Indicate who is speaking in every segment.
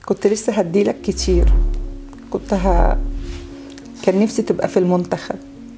Speaker 1: كنت لسه هديلك كتير كنت ه... كان نفسي تبقى في المنتخب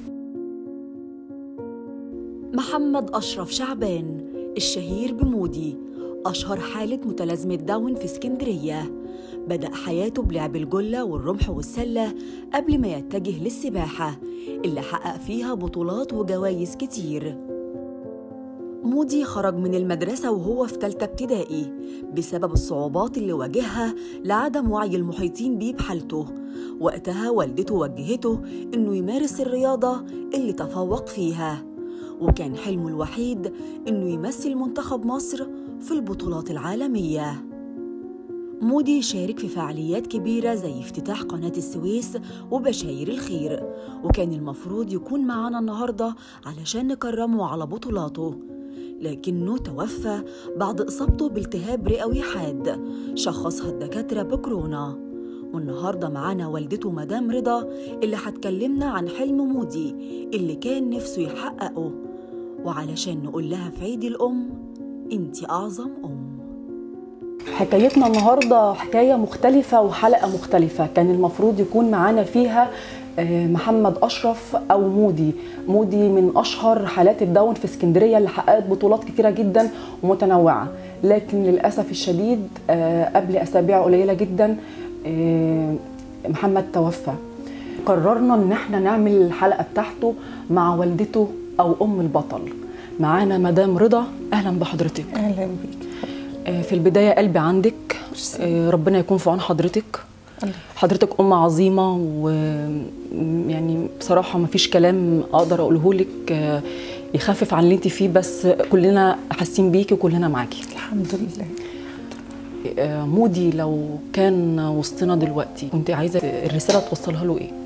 Speaker 2: محمد أشرف شعبان الشهير بمودي أشهر حالة متلازمة داون في اسكندرية بدأ حياته بلعب الجلة والرمح والسلة قبل ما يتجه للسباحة اللي حقق فيها بطولات وجوائز كتير مودي خرج من المدرسة وهو في تالتة ابتدائي بسبب الصعوبات اللي واجهها لعدم وعي المحيطين بيه بحالته وقتها والدته وجهته إنه يمارس الرياضة اللي تفوق فيها وكان حلمه الوحيد إنه يمثل منتخب مصر في البطولات العالمية مودي شارك في فعاليات كبيرة زي افتتاح قناة السويس وبشاير الخير وكان المفروض يكون معانا النهاردة علشان نكرمه على بطولاته لكنه توفى بعد إصابته بالتهاب رئوي حاد شخصها الدكاترة بكورونا والنهارده معانا والدته مدام رضا اللي هتكلمنا عن حلم مودي اللي كان نفسه يحققه وعلشان نقول لها في عيد الأم انتي أعظم أم
Speaker 3: حكايتنا النهارده حكايه مختلفه وحلقه مختلفه كان المفروض يكون معانا فيها آه، محمد اشرف او مودي مودي من اشهر حالات الداون في اسكندريه اللي حققت بطولات كتيره جدا ومتنوعه لكن للاسف الشديد آه، قبل اسابيع قليله جدا آه، محمد توفى قررنا ان احنا نعمل الحلقه بتاعته مع والدته او ام البطل معانا مدام رضا اهلا بحضرتك
Speaker 1: اهلا بيك
Speaker 3: آه، في البداية قلبي عندك آه، ربنا يكون في عون حضرتك حضرتك أم عظيمة ويعني بصراحة ما فيش كلام أقدر أقوله لك آه، يخفف عن اللي انت فيه بس كلنا حاسين بيكي وكلنا معاكي
Speaker 1: الحمد لله
Speaker 3: آه، مودي لو كان وسطنا دلوقتي كنت عايزة الرسالة توصلها له ايه؟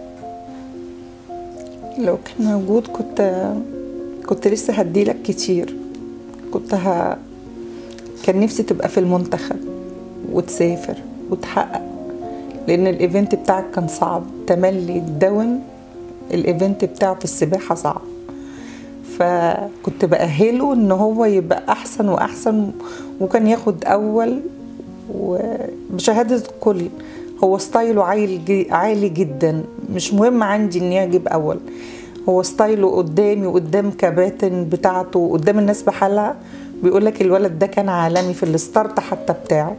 Speaker 1: لو كان موجود كنت كنت لسه هديلك كتير كنت ه... كان نفسي تبقى في المنتخب وتسافر وتحقق لان الايفنت بتاعك كان صعب تملي الدون الايفنت بتاعه في السباحه صعب فكنت بأهله ان هو يبقى احسن واحسن وكان ياخد اول وبشهاده الكل هو ستايله عالي جي- عالي جدا مش مهم عندي اني اجيب اول هو ستايله قدامي وقدام كباتن بتاعته وقدام الناس بحالها بيقول لك الولد ده كان عالمي في الستارت حتى بتاعه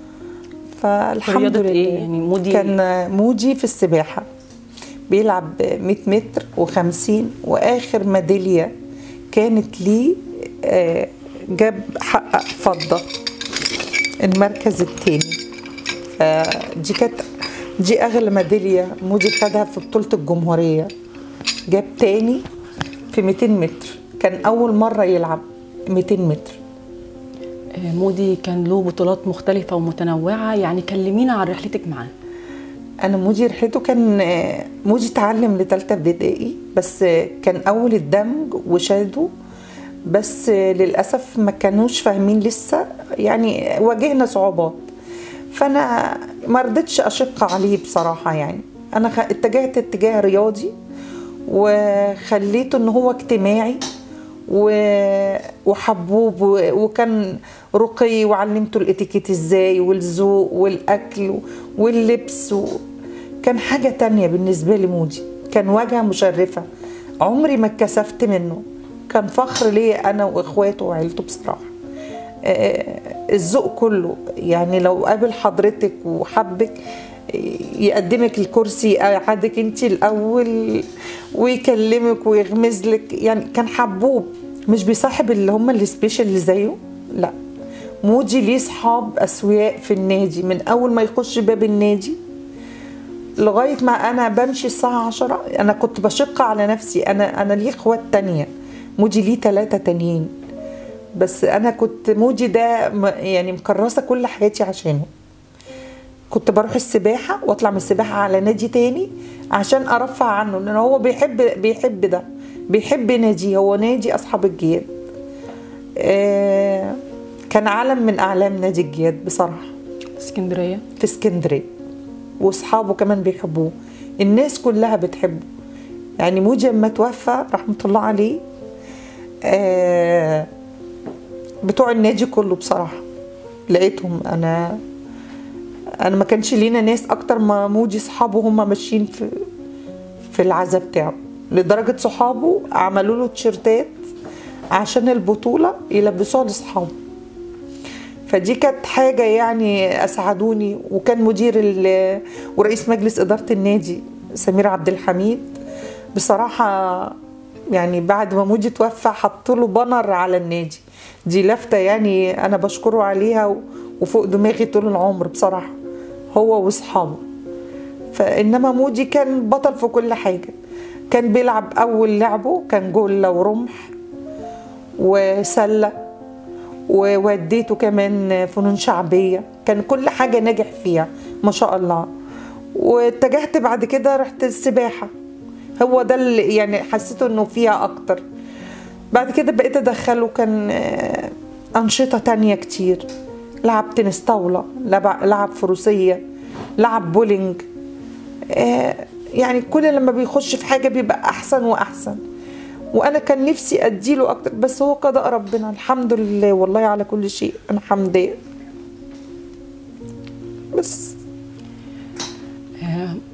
Speaker 1: فالحمد
Speaker 3: رياضة
Speaker 1: لله
Speaker 3: إيه؟ يعني مودي-
Speaker 1: كان مودي في السباحه بيلعب 100 متر و50 واخر ميداليه كانت ليه آه، جاب حقق فضه المركز الثاني فدي كانت دي اغلى ميداليه مودي خدها في بطوله الجمهوريه جاب تاني في 200 متر كان اول مره يلعب 200 متر
Speaker 3: آه، مودي كان له بطولات مختلفة ومتنوعة يعني كلمينا عن رحلتك معاه
Speaker 1: انا موجي رحلته كان آه، موجي اتعلم لتالتة ابتدائي بس آه، كان اول الدمج وشادو بس آه، للاسف ما كانوش فاهمين لسه يعني واجهنا صعوبات فانا ما رضيتش اشق عليه بصراحه يعني انا خ- اتجهت اتجاه رياضي وخليته ان هو اجتماعي و- وحبوب و- وكان رقي وعلمته الاتيكيت ازاي والذوق والاكل واللبس و... كان حاجه تانية بالنسبه لي مودي كان واجهه مشرفه عمري ما اتكسفت منه كان فخر ليا انا واخواته وعيلته بصراحه آه، الذوق كله يعني لو قابل حضرتك وحبك يقدمك الكرسي يقعدك انت الاول ويكلمك ويغمز لك يعني كان حبوب مش بيصاحب اللي هم السبيشال اللي زيه لا مودي ليه صحاب اسوياء في النادي من اول ما يخش باب النادي لغايه ما انا بمشي الساعه 10 انا كنت بشق على نفسي انا انا ليه اخوات تانية مودي ليه ثلاثه تانيين بس انا كنت مودي ده م- يعني مكرسه كل حياتي عشانه كنت بروح السباحه واطلع من السباحه على نادي تاني عشان ارفع عنه لان هو بيحب بيحب ده بيحب نادي هو نادي اصحاب الجياد آه كان علم من اعلام نادي الجياد بصراحه
Speaker 3: اسكندرية
Speaker 1: في اسكندريه واصحابه كمان بيحبوه الناس كلها بتحبه يعني موجي لما توفى رحمه الله عليه آه بتوع النادي كله بصراحه لقيتهم انا انا ما كانش لينا ناس اكتر ما مودي صحابه هم ماشيين في في العزا بتاعه لدرجه صحابه عملوا له تيشرتات عشان البطوله يلبسوها لاصحابه فدي كانت حاجة يعني أسعدوني وكان مدير ال- ورئيس مجلس إدارة النادي سمير عبد الحميد بصراحة يعني بعد ما مودي توفى حط له بانر على النادي دي لفتة يعني أنا بشكره عليها و- وفوق دماغي طول العمر بصراحة هو وأصحابه فإنما مودي كان بطل في كل حاجة كان بيلعب أول لعبه كان جولة ورمح وسلة ووديته كمان فنون شعبية كان كل حاجة ناجح فيها ما شاء الله واتجهت بعد كده رحت السباحة هو ده اللي يعني حسيته انه فيها اكتر بعد كده بقيت ادخله كان آه، انشطة تانية كتير لعب تنس طاولة لعب, لعب فروسية لعب بولينج آه، يعني كل لما بيخش في حاجة بيبقى احسن واحسن وانا كان نفسي اديله اكتر بس هو قضاء ربنا الحمد لله والله على كل شيء انا حمديه بس
Speaker 3: آه،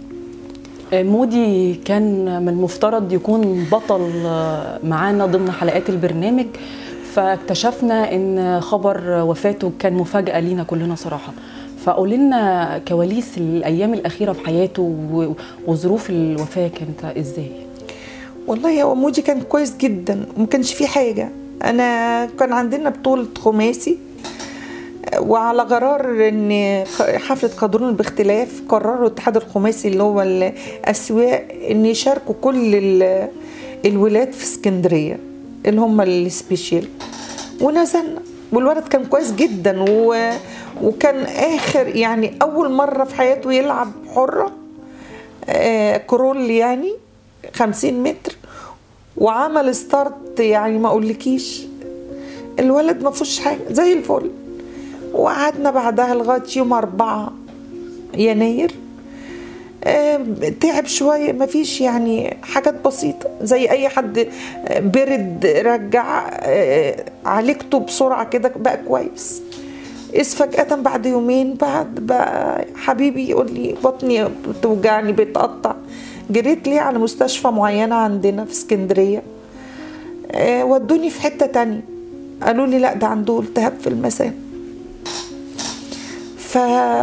Speaker 3: مودي كان من المفترض يكون بطل آه، معانا ضمن حلقات البرنامج فاكتشفنا ان خبر وفاته كان مفاجأة لينا كلنا صراحة فقول لنا كواليس الايام الاخيرة في حياته و- وظروف الوفاة كانت ازاي
Speaker 1: والله هو مودي كان كويس جدا وما كانش فيه حاجه انا كان عندنا بطوله خماسي وعلى غرار ان حفله قادرون باختلاف قرروا الاتحاد الخماسي اللي هو الاسواق ان يشاركوا كل ال- الولاد في اسكندريه اللي هم السبيشال ونزلنا والولد كان كويس جدا و... وكان اخر يعني اول مره في حياته يلعب حره آه، كرول يعني خمسين متر وعمل ستارت يعني ما اقولكيش الولد ما فيهوش حاجه زي الفل وقعدنا بعدها لغايه يوم أربعة يناير آه، تعب شوية ما فيش يعني حاجات بسيطة زي أي حد آه، برد رجع آه، عالجته بسرعة كده بقى كويس إذ فجأة بعد يومين بعد بقى حبيبي يقول لي بطني بتوجعني بتقطع جريت ليه على مستشفى معينة عندنا في اسكندرية آه، ودوني في حتة تانية قالوا لي لا ده عنده التهاب في المثانة ف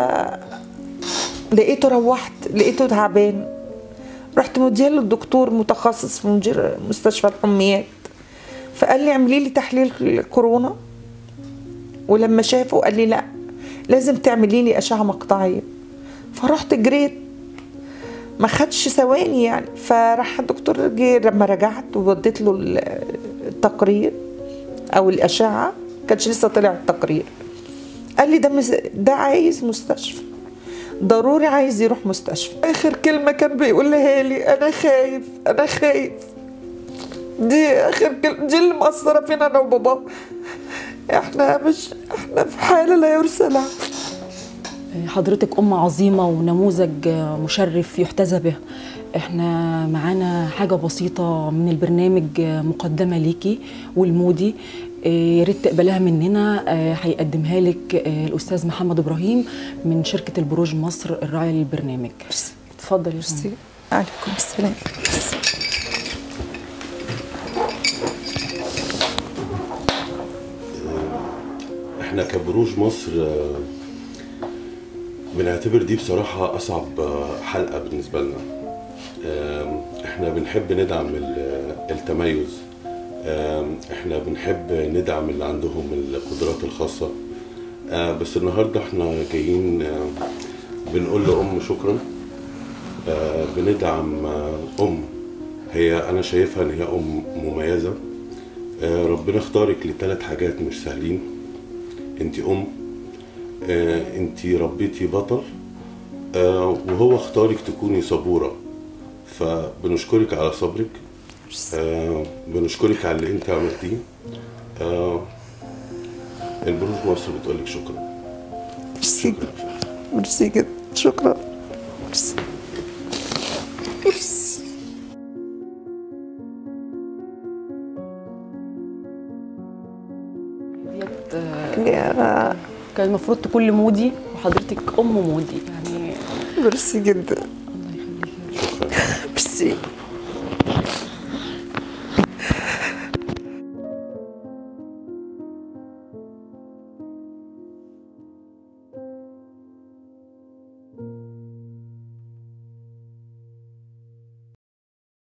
Speaker 1: لقيته روحت لقيته تعبان رحت موديه للدكتور متخصص في مدير مستشفى الحميات فقال لي اعملي لي تحليل كورونا ولما شافه قال لي لا لازم تعملي لي اشعه مقطعيه فرحت جريت ما خدش ثواني يعني فراح الدكتور جه لما رجعت ووديت له ال- التقرير او الاشعه كانش لسه طلع التقرير قال لي ده مز... ده عايز مستشفى ضروري عايز يروح مستشفى اخر كلمه كان بيقولها لي انا خايف انا خايف دي اخر كلمه دي اللي مأثره فينا انا وبابا احنا مش احنا في حاله لا يرثى لها
Speaker 3: حضرتك أم عظيمة ونموذج مشرف يحتذى به احنا معانا حاجة بسيطة من البرنامج مقدمة ليكي والمودي إيه، يا ريت تقبلها مننا آه، هيقدمها لك آه، الأستاذ محمد إبراهيم من شركة البروج مصر الراعية للبرنامج اتفضل يا فندم.
Speaker 1: ميرسي عليكم السلام
Speaker 4: احنا كبروج مصر آه، بنعتبر دي بصراحة أصعب آه، حلقة بالنسبة لنا آم، احنا بنحب ندعم ال- التميز آم، احنا بنحب ندعم اللي عندهم القدرات الخاصة آه، بس النهاردة احنا جايين آه، بنقول لأم شكرا آه، بندعم آه، أم هي أنا شايفها إن هي أم مميزة آه، ربنا اختارك لثلاث حاجات مش سهلين انت ام آه، انت ربيتي بطل آه، وهو اختارك تكوني صبورة فبنشكرك على صبرك آه، بنشكرك على اللي انت عملتيه آه، البروج مصر بتقولك شكرا
Speaker 1: ميرسي ميرسي جدا شكرا ميرسي ميرسي
Speaker 3: ديت، آه،
Speaker 1: يا
Speaker 3: كان المفروض تكون لمودي وحضرتك ام مودي يعني
Speaker 1: ميرسي جدا
Speaker 3: الله يخليكي
Speaker 4: شكرا
Speaker 1: ميرسي